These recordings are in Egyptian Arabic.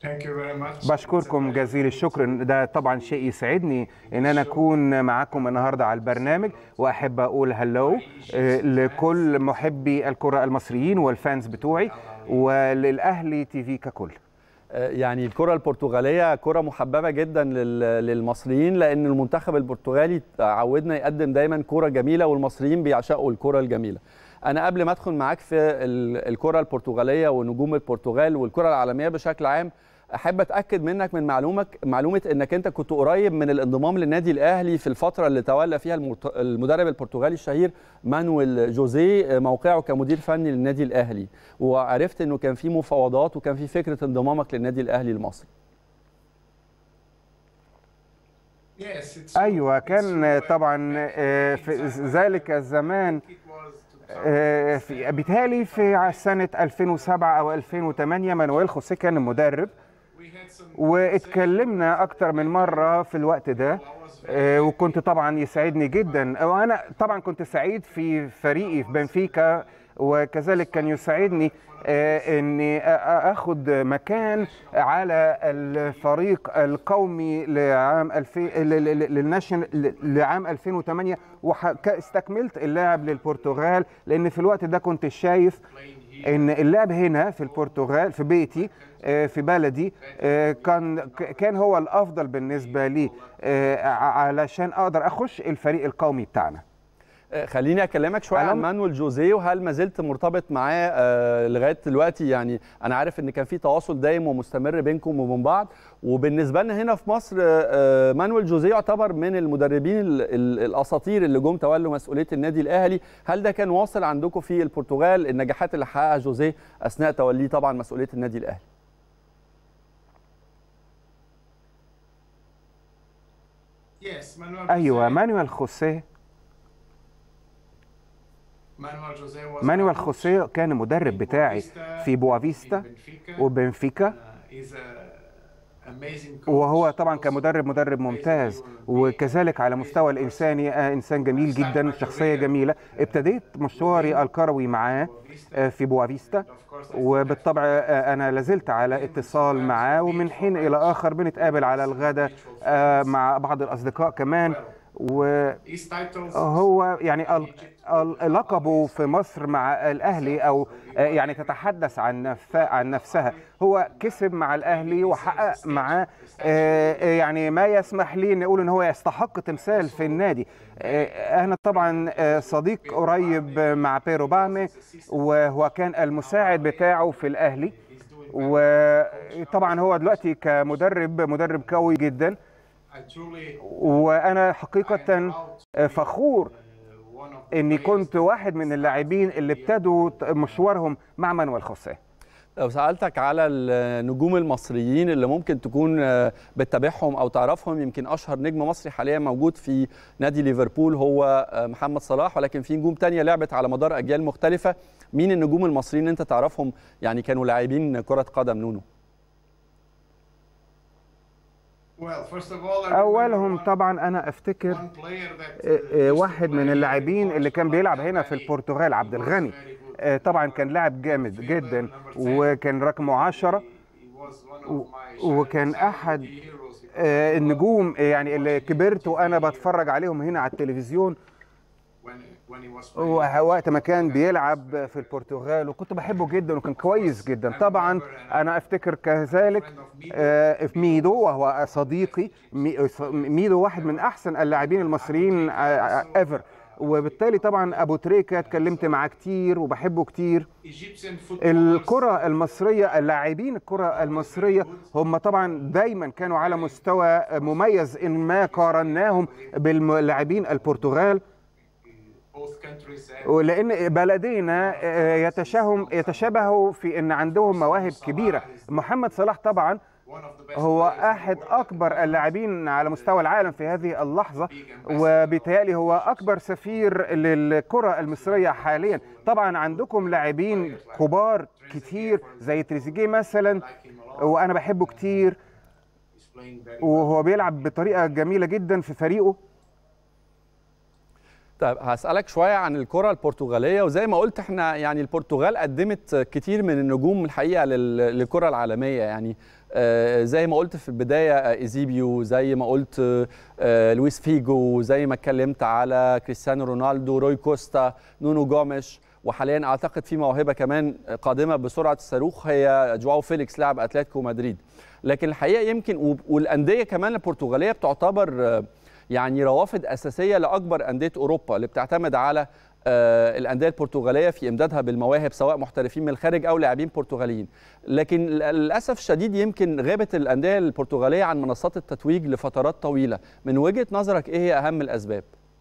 Thank you very much. بشكركم جزيل الشكر ده طبعا شيء يسعدني ان انا اكون معاكم النهارده على البرنامج واحب اقول هلو لكل محبي الكره المصريين والفانز بتوعي وللاهلي تي في ككل يعني الكرة البرتغالية كرة محببة جدا لل- للمصريين لأن المنتخب البرتغالي عودنا يقدم دايما كرة جميلة والمصريين بيعشقوا الكرة الجميلة أنا قبل ما أدخل معاك في ال- الكرة البرتغالية ونجوم البرتغال والكرة العالمية بشكل عام أحب أتأكد منك من معلومك معلومة إنك أنت كنت قريب من الانضمام للنادي الأهلي في الفترة اللي تولى فيها المرت- المدرب البرتغالي الشهير مانويل جوزيه موقعه كمدير فني للنادي الأهلي وعرفت إنه كان في مفاوضات وكان في فكرة انضمامك للنادي الأهلي المصري Yes, it's ايوه true. It's كان true. طبعا آه، في ذلك الزمان It was آه، في بالتالي في سنه 2007 او 2008 مانويل خوسيه كان المدرب we had some واتكلمنا اكتر من مره في الوقت ده آه، وكنت طبعا يسعدني جدا وانا طبعا كنت سعيد في فريقي في بنفيكا وكذلك كان يسعدني آه، اني أ- أ- اخد مكان على الفريق القومي لعام 2000 ل- ل- ل- للناشن ل- لعام 2008 واستكملت اللعب للبرتغال لان في الوقت ده كنت شايف ان اللعب هنا في البرتغال في بيتي آه، في بلدي آه، كان ك- كان هو الافضل بالنسبه لي آه، ع- علشان اقدر اخش الفريق القومي بتاعنا آه، خليني اكلمك شويه عن ألم. مانويل جوزيه وهل ما زلت مرتبط معاه آه، لغايه دلوقتي يعني انا عارف ان كان في تواصل دايم ومستمر بينكم وبين بعض وبالنسبه لنا هنا في مصر آه، مانويل جوزيه يعتبر من المدربين ال- ال- الاساطير اللي جم تولوا مسؤوليه النادي الاهلي هل ده كان واصل عندكم في البرتغال النجاحات اللي حققها جوزيه اثناء توليه طبعا مسؤوليه النادي الاهلي yes, Manuel ايوه Jose- مانويل خوسيه Manuel Jose was مانويل my coach خوسيه كان المدرب بتاعي في بوافيستا in Benfica. وبنفيكا Uh, he's a amazing coach. وهو طبعا Also كمدرب مدرب ممتاز وكذلك على مستوى الانساني آه، انسان جميل جدا شخصيه جميله ابتديت مشواري الكروي معاه آه، في بوافيستا وبالطبع آه، انا لازلت على اتصال معاه ومن حين الى اخر بنتقابل على الغداء آه، مع بعض الاصدقاء كمان و his titles هو يعني ال- ال- لقبه في مصر مع الاهلي او آه، يعني تتحدث عن نف عن نفسها هو كسب مع الاهلي وحقق معاه آه، آه، يعني ما يسمح لي ان اقول ان هو يستحق تمثال في النادي آه، انا طبعا آه، صديق قريب مع بيرو بامي وهو كان المساعد بتاعه في الاهلي وطبعا هو دلوقتي كمدرب مدرب قوي جدا I truly وانا حقيقه فخور uh, one of the اني players كنت واحد من اللاعبين اللي ابتدوا مشوارهم مع مانويل خوسيه لو سألتك على النجوم المصريين اللي ممكن تكون آه، بتتابعهم أو تعرفهم يمكن أشهر نجم مصري حاليا موجود في نادي ليفربول هو آه، محمد صلاح ولكن في نجوم تانية لعبت على مدار أجيال مختلفة مين النجوم المصريين اللي أنت تعرفهم يعني كانوا لاعبين كرة قدم نونو well first of all I اولهم remember one- طبعا انا افتكر one player that, آه، uh, آه، used to واحد play من here اللاعبين in اللي كان Portugal, بيلعب هنا في Abdelghani. البرتغال عبد He was الغني very good. آه، طبعا كان لاعب جامد جدا وكان رقمه عشرة He was one of my وكان childhood احد heroes. He آه، النجوم آه، يعني اللي كبرت وانا بتفرج عليهم هنا على التلفزيون when when he was playing. ووقت ما كان بيلعب في البرتغال وكنت بحبه جدا وكان كويس جدا طبعا انا افتكر كذلك آه، في ميدو وهو صديقي مي- ميدو واحد من احسن اللاعبين المصريين ايفر وبالتالي طبعا ابو تريكه اتكلمت معاه كتير وبحبه كتير Egyptian footballers الكرة المصرية اللاعبين الكرة المصرية هم طبعا دايما كانوا على مستوى مميز إن ما قارناهم باللاعبين البرتغال both countries have ولان بلدينا آه، يتشاهم يتشابهوا في ان عندهم مواهب كبيره محمد صلاح طبعا one of the best هو players in احد the world. اكبر اللاعبين على مستوى العالم في هذه اللحظه وبالتالي هو اكبر سفير للكره المصريه حاليا طبعا عندكم لاعبين كبار كتير زي تريزيجيه مثلا Like him a lot. وانا بحبه كتير He's playing very well. وهو بيلعب بطريقه جميله جدا في فريقه طيب هسألك شوية عن الكرة البرتغالية وزي ما قلت احنا يعني البرتغال قدمت كتير من النجوم الحقيقة لل- للكرة العالمية يعني آه، زي ما قلت في البداية آه، إيزيبيو زي ما قلت آه، لويس فيجو زي ما اتكلمت على كريستيانو رونالدو روي كوستا نونو جوميش وحاليا اعتقد في موهبه كمان قادمه بسرعه الصاروخ هي جواو فيليكس لاعب اتلتيكو مدريد لكن الحقيقه يمكن وب- والانديه كمان البرتغاليه بتعتبر آه، يعني روافد اساسيه لاكبر انديه اوروبا اللي بتعتمد على آه، الانديه البرتغاليه في امدادها بالمواهب سواء محترفين من الخارج او لاعبين برتغاليين لكن للاسف الشديد يمكن غابت الانديه البرتغاليه عن منصات التتويج لفترات طويله من وجهه نظرك ايه هي اهم الاسباب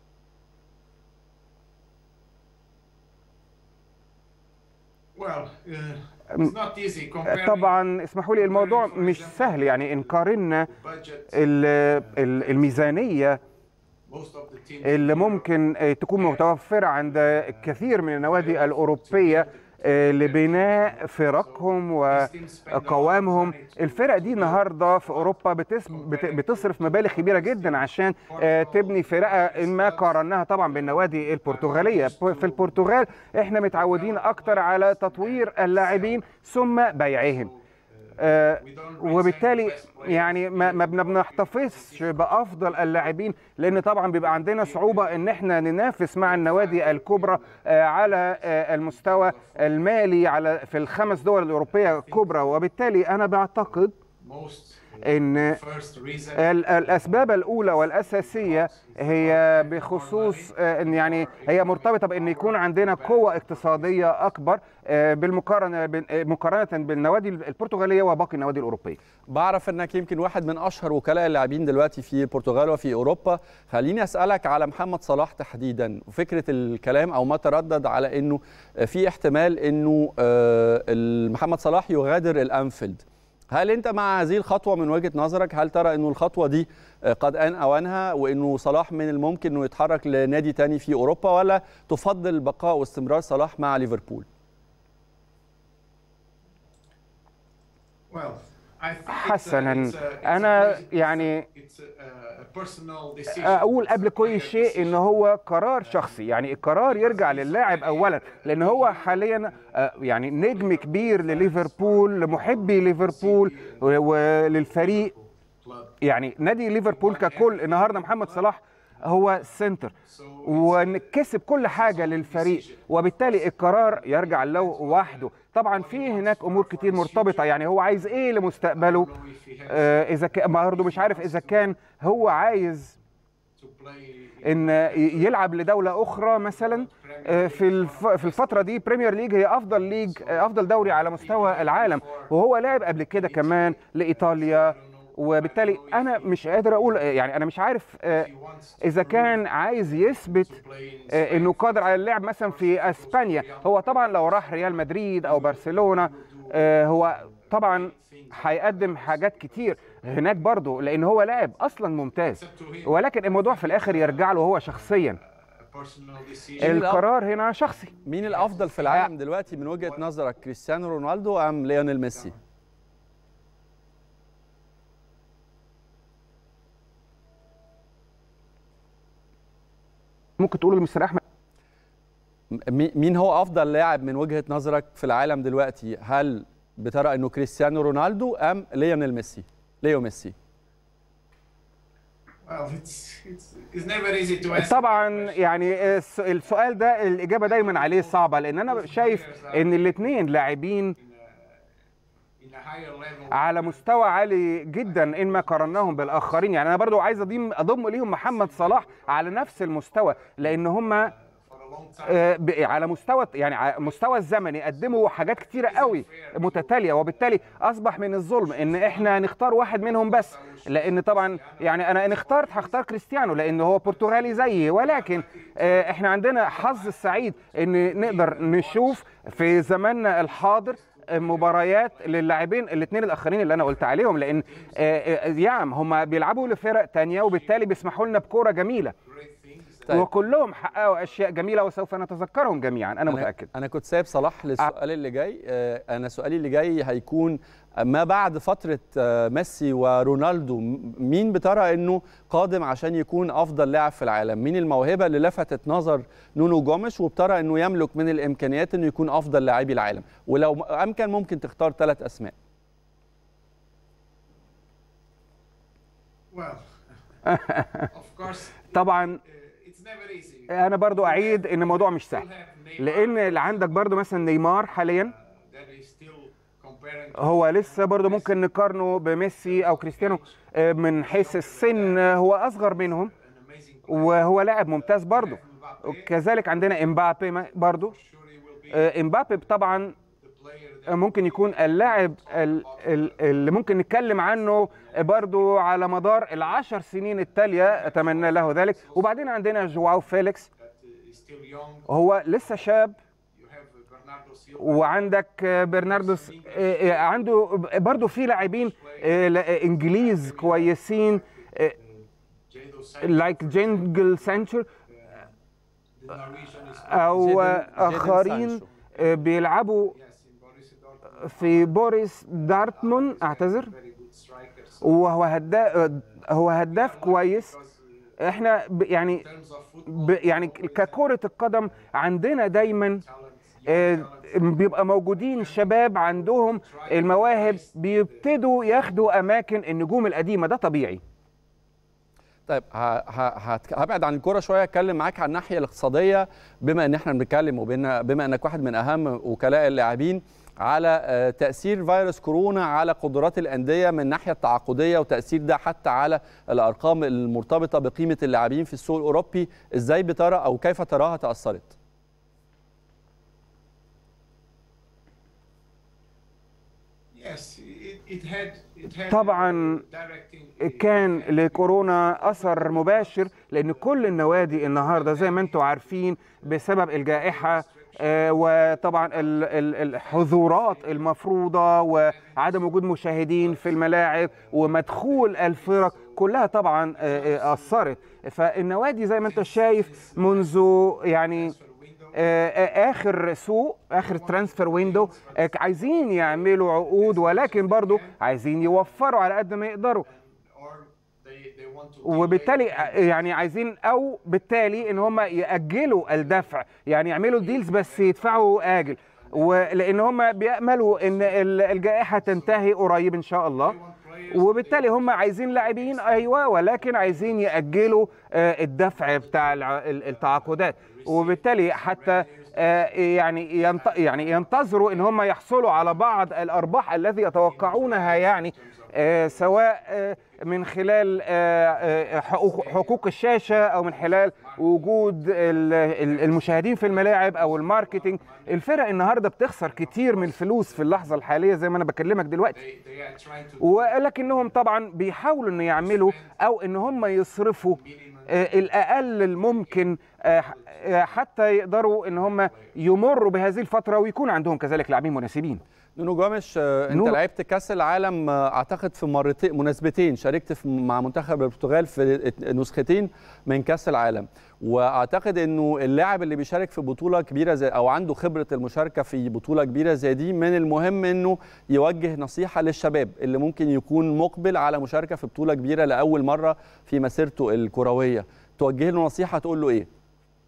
Well, uh, it's not easy comparing طبعا اسمحوا لي الموضوع مش سهل يعني ان قارنا budget. ال- ال- الميزانيه Most of the teams اللي ممكن آه، تكون متوفرة عند كثير من النوادي الأوروبية آه، لبناء فرقهم وقوامهم الفرق دي النهاردة في أوروبا بتس- بت- بتصرف مبالغ كبيرة جدا عشان آه، تبني فرقة إن ما قارناها طبعا بالنوادي البرتغالية في البرتغال احنا متعودين أكتر على تطوير اللاعبين ثم بيعهم آه، وبالتالي يعني ما ما بن- بنحتفظش بافضل اللاعبين لان طبعا بيبقى عندنا صعوبه ان احنا ننافس مع النوادي الكبرى آه، على آه، المستوى المالي على في الخمس دول الاوروبيه الكبرى وبالتالي انا بعتقد most ان first reason ال- الاسباب الاولى والاساسيه هي بخصوص آه، ان يعني هي مرتبطه بان يكون عندنا قوه اقتصاديه اكبر آه، بالمقارنه بال- آه، مقارنه بالنوادي البرتغاليه وباقي النوادي الاوروبيه بعرف انك يمكن واحد من اشهر وكلاء اللاعبين دلوقتي في البرتغال وفي اوروبا خليني اسالك على محمد صلاح تحديدا وفكره الكلام او ما تردد على انه في احتمال انه آه، محمد صلاح يغادر الانفيلد هل انت مع هذه الخطوه من وجهه نظرك هل ترى انه الخطوه دي آه، قد ان اوانها وانه صلاح من الممكن انه يتحرك لنادي تاني في اوروبا ولا تفضل بقاء واستمرار صلاح مع ليفربول well I think it's a- حسنا it's a- it's a انا very- يعني it's a, a personal decision اقول قبل It's a كل player شيء ان decision. هو قرار شخصي يعني القرار يرجع للاعب اولا لان هو حاليا آه، يعني نجم كبير لليفربول لمحبي ليفربول و- وللفريق club يعني نادي ليفربول ككل النهارده محمد صلاح هو سنتر وكسب كل حاجه للفريق وبالتالي القرار يرجع له وحده طبعا في هناك امور كتير مرتبطه يعني هو عايز ايه لمستقبله if he has آه، اذا كان برضه مش عارف اذا كان هو عايز to play ان يلعب لدوله اخرى مثلا آه، في الف- في الفتره دي بريمير ليج هي افضل ليج آه، افضل دوري على مستوى العالم وهو لعب قبل كده كمان لايطاليا وبالتالي انا مش قادر اقول يعني انا مش عارف آه، اذا كان عايز يثبت play in آه، انه قادر على اللعب مثلا في اسبانيا هو طبعا لو راح ريال مدريد او برشلونه آه، هو طبعا هيقدم حاجات كتير هناك برضه لان هو لاعب اصلا ممتاز to him ولكن الموضوع في الاخر يرجع له هو شخصيا a personal decision القرار هنا شخصي مين الافضل في العالم دلوقتي من وجهه نظرك كريستيانو رونالدو ام ليونيل ميسي ممكن تقول لمستر احمد مي- مين هو افضل لاعب من وجهه نظرك في العالم دلوقتي هل بترى انه كريستيانو رونالدو ام ليونيل ميسي ليو ميسي well it's it's it's never easy to answer طبعا يعني الس- السؤال ده الاجابه دايما عليه صعبه لان انا شايف ان الاثنين لاعبين in a higher level على مستوى عالي جدا ان ما قارناهم بالاخرين يعني انا برضو عايز اضم اضم ليهم محمد صلاح على نفس المستوى لان هم for a long time آه، ب- على مستوى يعني على مستوى الزمني قدموا حاجات كتيره قوي متتاليه وبالتالي اصبح من الظلم ان احنا نختار واحد منهم بس لان طبعا يعني انا ان اخترت هختار كريستيانو لان هو برتغالي زيي ولكن آه، احنا عندنا حظ السعيد ان نقدر نشوف في زماننا الحاضر مباريات للاعبين الاثنين الاخرين اللي انا قلت عليهم لان آه، آه، يعم هم بيلعبوا لفرق تانية وبالتالي بيسمحوا لنا بكوره جميله great things طيب. وكلهم حققوا اشياء جميله وسوف نتذكرهم جميعا انا أنا, متاكد انا كنت سايب صلاح للسؤال اللي جاي آه، انا سؤالي اللي جاي هيكون ما بعد فتره آه، ميسي ورونالدو م- مين بترى انه قادم عشان يكون افضل لاعب في العالم مين الموهبه اللي لفتت نظر نونو جوميش وبترى انه يملك من الامكانيات انه يكون افضل لاعبي العالم ولو امكن ممكن تختار ثلاث اسماء Well, of course, طبعا uh, it's never easy. انا برضو اعيد ان الموضوع مش You سهل have Neymar لان اللي عندك برضو مثلا نيمار حاليا that is still comparing هو لسه برضو ممكن نقارنه بميسي او كريستيانو آه، من حيث السن آه، هو اصغر منهم an amazing وهو لاعب ممتاز برضو Mbappe. وكذلك عندنا امبابي ما- برضو Sure, he will be آه، امبابي طبعا the player that ممكن يكون اللاعب ال- ال- اللي ممكن نتكلم عنه برضو على مدار العشر سنين التالية أتمنى له ذلك وبعدين عندنا جواو فيليكس that is still young. هو لسه شاب You have Bernardo Silva. وعندك برناردوس آه، آه، عنده برضو في لاعبين آه، لا- إنجليز كويسين Jadon Sancho. لايك جينجل سانشو The Norwegian is أو جيدن- آخرين سانشو. آه، بيلعبوا yes in Borussia Dortmund. في بوريس دارتموند أعتذر Very good strikers. وهو هداف هو هداف كويس Because uh, احنا ب- يعني in terms of football, ب يعني ككرة القدم عندنا دايما talents, young آه، talents. بيبقى موجودين شباب عندهم المواهب بيبتدوا ياخدوا اماكن النجوم القديمه ده طبيعي طيب ه- ه- هت- هبعد عن الكوره شويه اتكلم معاك عن الناحيه الاقتصاديه بما ان احنا بنتكلم وبما بما انك واحد من اهم وكلاء اللاعبين على آه، تاثير فيروس كورونا على قدرات الانديه من الناحيه التعاقديه وتاثير ده حتى على الارقام المرتبطه بقيمه اللاعبين في السوق الاوروبي ازاي بترى او كيف تراها تاثرت Yes, it, it had it had طبعاً uh, directing كان لكورونا اثر مباشر لان كل النوادي النهارده زي ما انتم عارفين بسبب الجائحه آه، وطبعا ال- ال- الحظورات المفروضه وعدم وجود مشاهدين في الملاعب ومدخول الفرق كلها طبعا آه، آه، اثرت فالنوادي زي ما انت شايف منذ يعني آه، آه، اخر سوق اخر ترانسفير ويندو آه، عايزين يعملوا عقود ولكن برضو عايزين يوفروا على قد ما يقدروا or they, they want to وبالتالي delay يعني عايزين او بالتالي ان هم ياجلوا الدفع يعني يعملوا ديلز بس يدفعوا اجل ولان هم بياملوا ان ال- الجائحه تنتهي قريب ان شاء الله وبالتالي هم عايزين لاعبين ايوه ولكن عايزين ياجلوا آه، الدفع بتاع الع- ال- التعاقدات وبالتالي حتى آه، يعني ينت يعني ينتظروا ان هم يحصلوا على بعض الارباح الذي يتوقعونها يعني آه، سواء آه، من خلال آه، آه، حقوق حقوق الشاشه او من خلال وجود ال- ال- المشاهدين في الملاعب او الماركتينج الفرق النهارده بتخسر كتير من الفلوس في اللحظه الحاليه زي ما انا بكلمك دلوقتي they, they are trying to ولكنهم طبعا بيحاولوا ان يعملوا او ان هم يصرفوا آه، الاقل الممكن آه، ح- آه، حتى يقدروا ان هم يمروا بهذه الفتره ويكون عندهم كذلك لاعبين مناسبين نونو جوميش آه، انت نونو- لعبت كاس العالم آه، اعتقد في مرتين مناسبتين شاركت في مع منتخب البرتغال في ات- نسختين من كاس العالم واعتقد انه اللاعب اللي بيشارك في بطوله كبيره زي او عنده خبره المشاركه في بطوله كبيره زي دي من المهم انه يوجه نصيحه للشباب اللي ممكن يكون مقبل على مشاركه في بطوله كبيره لاول مره في مسيرته الكرويه توجه له نصيحه تقول له ايه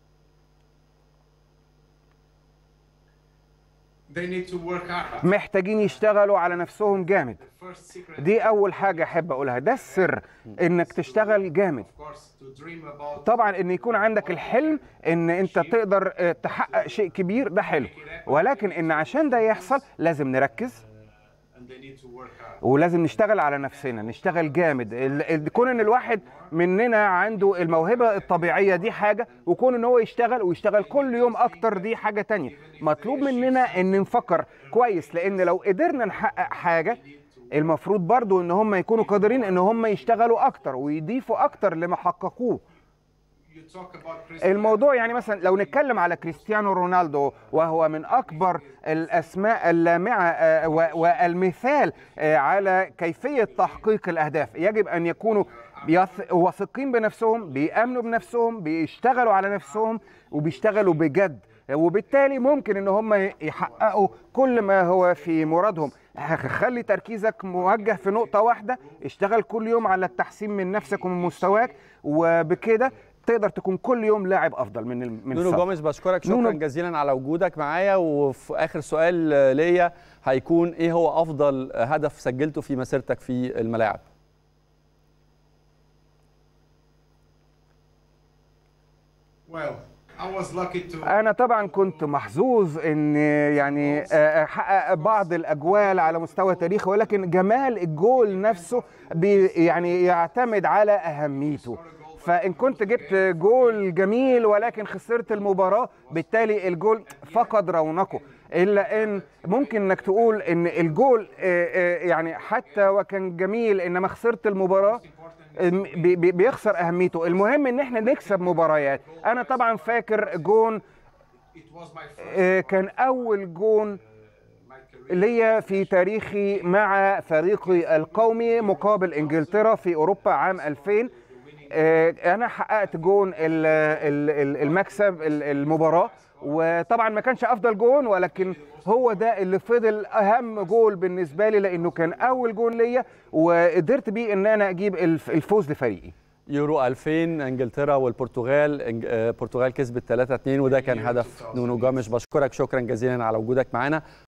they need to work hard محتاجين يشتغلوا على نفسهم جامد first secret دي اول حاجه احب اقولها ده السر انك تشتغل جامد of course to dream about طبعا ان يكون عندك الحلم ان انت تقدر آه، تحقق شيء كبير ده حلو ولكن ان عشان ده يحصل لازم نركز and they need to work hard ولازم نشتغل على نفسنا نشتغل جامد ال- ال- كون ان الواحد مننا عنده الموهبة الطبيعية دي حاجة وكون ان هو يشتغل ويشتغل كل يوم اكتر دي حاجة تانية مطلوب مننا ان نفكر كويس لان لو قدرنا نحقق حاجة المفروض برضو ان هم يكونوا قادرين ان هم يشتغلوا اكتر ويضيفوا اكتر لما حققوه you talk about Cristiano الموضوع يعني مثلا لو نتكلم على كريستيانو رونالدو وهو من اكبر الاسماء اللامعه آه، و- والمثال آه، على كيفيه تحقيق الاهداف يجب ان يكونوا بيث- واثقين بنفسهم بيأمنوا بنفسهم بيشتغلوا على نفسهم وبيشتغلوا بجد وبالتالي ممكن ان هم يحققوا كل ما هو في مرادهم خلي تركيزك موجه في نقطة واحدة اشتغل كل يوم على التحسين من نفسك ومن مستواك وبكده تقدر تكون كل يوم لاعب افضل من ال- من نونو السابق. جوميز بشكرك شكرا نونو- جزيلا على وجودك معايا وفي اخر سؤال ليا هيكون ايه هو افضل هدف سجلته في مسيرتك في الملاعب Well, I was lucky to. انا طبعا كنت محظوظ ان يعني احقق بعض الاجوال على مستوى تاريخي ولكن جمال الجول نفسه بي يعني يعتمد على اهميته فان كنت جبت جول جميل ولكن خسرت المباراه بالتالي الجول فقد رونقه الا ان ممكن انك تقول ان الجول آه، آه، يعني حتى وكان جميل انما خسرت المباراه بي- بي- بيخسر اهميته المهم ان احنا نكسب مباريات انا طبعا فاكر جون It was my first آه، كان اول جون my career. ليا في تاريخي مع فريقي القومي مقابل انجلترا في اوروبا عام 2000 آه، انا حققت جون ال- ال- ال- المكسب ال- المباراه وطبعا ما كانش افضل جون ولكن هو ده اللي فضل اهم جول بالنسبه لي لانه كان اول جون ليا وقدرت بيه ان انا اجيب الف- الفوز لفريقي يورو 2000 انجلترا والبرتغال إنج- آه، البرتغال كسبت 3-2 وده كان هدف نونو جوميز بشكرك شكرا جزيلا على وجودك معنا